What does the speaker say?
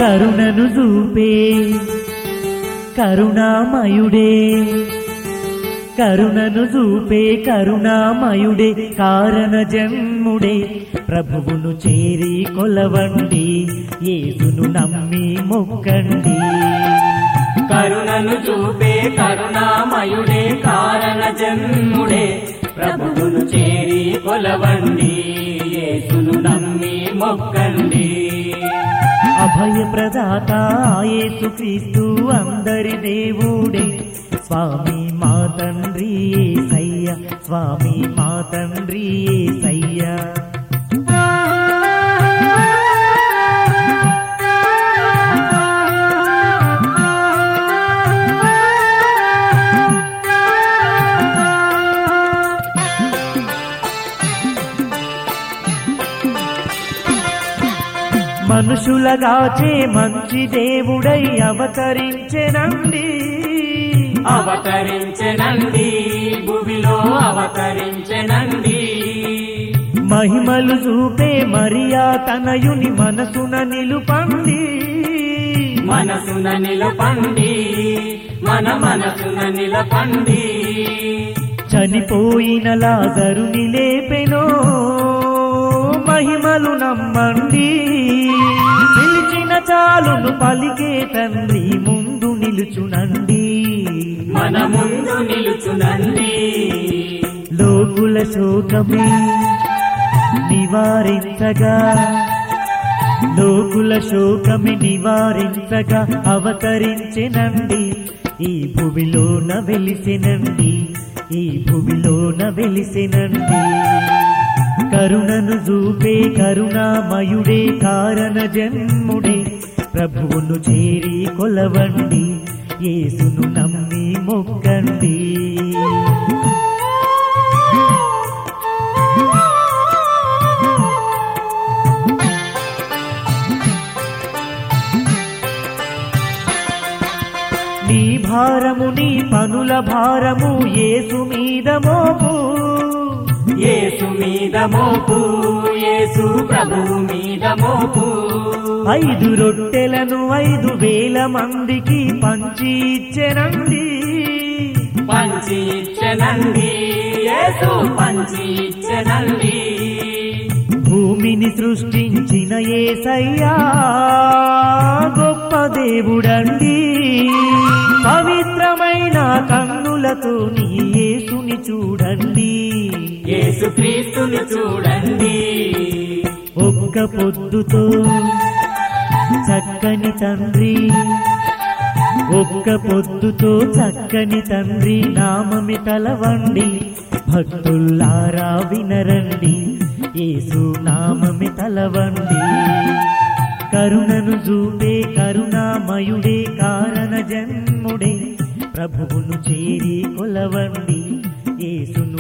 కరుణను చూపే కరుణామయుడే కరుణను చూపే కరుణామయుడే కారణ జన్ముడే ప్రభువును చేరి కొలవండి యేసును నమ్మి మొక్కండి కరుణను చూపే కరుణామయుడే కారణ జన్ముడే ప్రభువును చేరి కొలవండి యేసును నమ్మి మొక్కండి అభయ ప్రదాత యేసు క్రీస్తు అందరి దేవుడే స్వామి మా తండ్రి సయ్య స్వామి మా తండ్రి సయ్య మనుషులగాచే మంచి దేవుడై అవతరించెనండి అవతరించెనండి భూమిలో అవతరించెనండి మహిమలు చూపే మరియా తనయుని మనసున నిలుపండి మనసున నిలపండి మన మనసున నిలపండి చనిపోయిన లాజరుని లేపెనో మహిమలు నమ్మండి పిలిచిన చాలును పలికే తండ్రి ముందు నిలుచునండి మన ముందు నిలుచునండి లోకుల శోకమే నివారించగా లోకుల శోకమి నివారించగా అవతరించెనండి ఈ భూమిలోన వెలిసినండి ఈ భూమిలోన వెలిసినండి కరుణను చూపే కరుణామయుడే కారణ జన్ముడే ప్రభువును చేరి కొలవండి యేసును నమ్మి మొక్కండి నీ భారము నీ పనుల భారము యేసు మీద మోపు యేసు మీద మోపు యేసు ప్రభువు మీద మోపు ఐదు రొట్టెలను ఐదు వేల మందికి పంచి ఇచ్చెనండి పంచి ఇచ్చెనండి యేసు పంచి ఇచ్చెనండి భూమిని సృష్టించిన ఏసయ్యా గొప్ప దేవుడండి పవిత్రమైన కన్నులతో నీ యేసుని చూడండి యేసు క్రీస్తుని చూడండి ఒక్క పొద్దుతో చక్కని తండ్రి ఒక్క పొద్దుతో చక్కని తండ్రి నామమి తలవండి భక్తుల్లారా వినరండి యేసు నామమి తలవండి కరుణను చూపే కరుణామయుడే కారణ జన్ముడే ప్రభువును చేరి కొలవండి యేసు